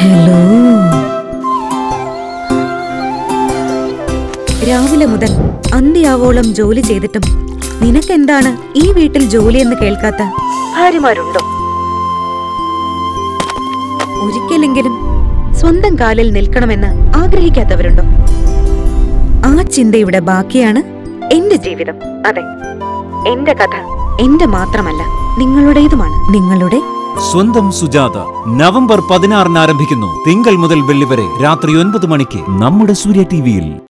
hello രാവിലെ മുതൽ അന്ത്യാവോളം ജോലി ചെയ്തിട്ടും നിനക്കെന്താണ് ഈ വീട്ടിൽ ജോലിയെന്ന് കേൾക്കാത്ത ഭാര്യമാരുണ്ടോ ഒരിക്കലെങ്കിലും സ്വന്തം കാലിൽ നിൽക്കണമെന്ന് ആഗ്രഹിക്കാത്തവരുണ്ടോ ആ ചിന്തയുടെ ബാക്കിയാണ് എന്റെ ജീവിതം അതെ എന്റെ കഥ എന്റെ മാത്രമല്ല നിങ്ങളുടേതുമാണ് നിങ്ങളുടെ സ്വന്തം സുജാത നവംബർ പതിനാറിന് ആരംഭിക്കുന്നു തിങ്കൾ മുതൽ വെള്ളി വരെ രാത്രി ഒൻപത് മണിക്ക് നമ്മുടെ സൂര്യ ടിവിയിൽ